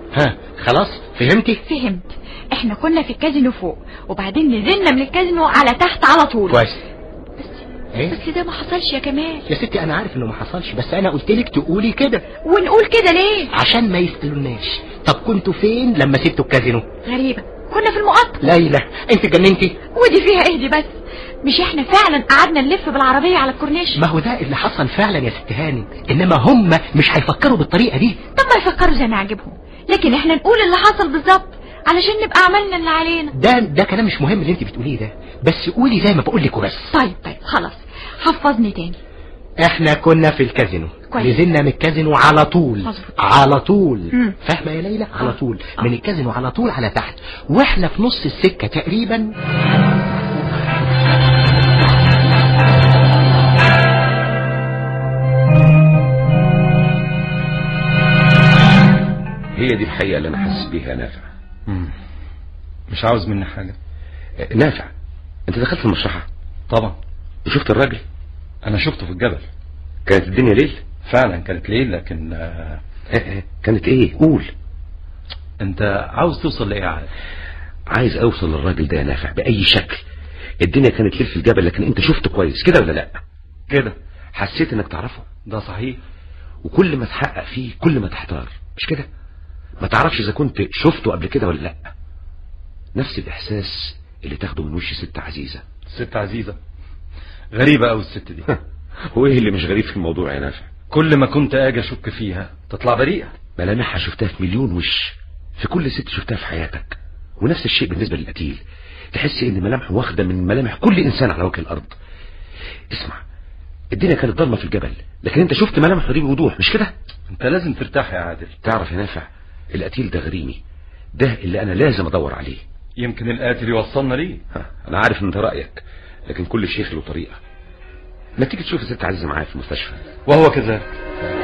ها خلاص فهمتي فهمت احنا كنا في الكازينو فوق وبعدين نزلنا من الكازينو على تحت على طول كويس ايه بس ده ما حصلش يا كمال يا ستي انا عارف انه ما حصلش بس انا قلت لك تقولي كده ونقول كده ليه عشان ما يسألوناش طب كنتوا فين لما سبتوا الكازينو غريبة كنا في المقطم ليلى انت جننتي ودي فيها ايه دي بس مش احنا فعلا قعدنا نلف بالعربية على الكورنيش ما هو ده اللي حصل فعلا يا ست هاني انما هم مش هيفكروا بالطريقه دي طب ما يفكروا زي ما عجبهم لكن احنا نقول اللي حصل بالظبط علشان نبقى عملنا اللي علينا ده ده كلام مش مهم اللي انت بتقوليه ده بس قولي زي ما بقول لك وبس طيب طيب خلاص حفظني تاني احنا كنا في الكازينو كويس. نزلنا من الكازينو على طول مظبوط. على طول مم. فاهمه يا ليلى على آه. طول آه. من الكازينو على طول على تحت واحنا في نص السكه تقريبا هي دي الحقيقة اللي أنا حاسس بيها يا نافع مش عاوز مني حاجة آه، نافع أنت دخلت المشرحة طبعا وشفت الراجل انا شفته في الجبل كانت الدنيا ليل فعلا كانت ليل لكن آه، آه، آه، كانت إيه قول انت عاوز توصل لايه يا عادل عايز أوصل للراجل ده يا نافع بأي شكل الدنيا كانت ليل في الجبل لكن أنت شفته كويس كده ولا لأ كده حسيت إنك تعرفه ده صحيح وكل ما تحقق فيه كل ما تحتار مش كده ما تعرفش إذا كنت شفته قبل كده ولا لأ نفس الإحساس اللي تاخده من وش ست عزيزة ست عزيزة غريبة قوي الست دي وايه اللي مش غريب في الموضوع يا نافع كل ما كنت اجي اشك فيها تطلع بريئة ملامحها شفتها في مليون وش في كل ست شفتها في حياتك ونفس الشيء بالنسبة للقتيل تحس ان ملامحه واخدة من ملامح كل انسان على وجه الارض اسمع الدنيا كانت ضلمة في الجبل لكن انت شفت ملامحه دي بوضوح مش كده انت لازم ترتاح يا عادل تعرف يا نافع القتيل ده غريمي ده اللي انا لازم ادور عليه يمكن القاتل يوصلنا ليه ها انا عارف ان ده رايك لكن كل شيخ له طريقه ما تيجي تشوف الست عزيزه معايا في المستشفى وهو كذلك